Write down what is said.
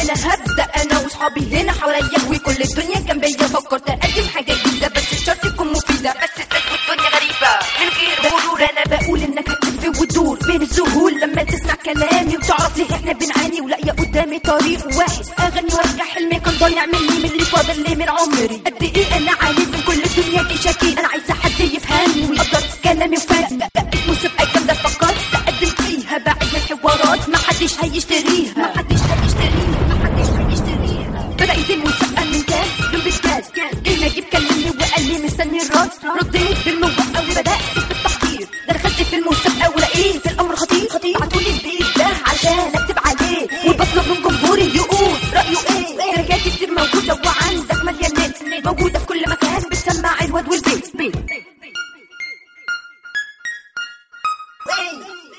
انا هبدا انا واصحابي هنا حواليا وكل الدنيا جنبيا فكرت اقدم حاجه جديده بس الشرط تكون مفيده بس ازاي والدنيا غريبه من غير مرور انا بقول انك هتلف وتدور بين الذهول لما تسمع كلامي وتعرف ليه احنا بنعاني ولاقيه قدامي طريق واحد اغني وارجع حلمي كان ضايع مني من اللي فاضل لي من عمري قد ايه انا عانيت من كل الدنيا دي شكيل انا عايزه حد يفهمني ويقدر كلامي وفهم بقت مسابقه جامده فكرت اقدم فيها بعد من الحوارات ما حدش هيشتريها ما حدش هيشتريها ما حدش هيشتريها بدأت المسابقة من كام يوم بالكاد جه نجيب كلمني وقال لي مستني الرد رديت بالموقع وبدأت في التحضير دخلت في المسابقة ولقيت الأمر خطير خطير بعتولي البيت ده عشان أكتب عليه وبطلب من جمهوري يقول رأيه إيه تراكات كتير موجودة وعندك مليان نت موجودة في كل مكان بتسمع الواد والبيت بيت.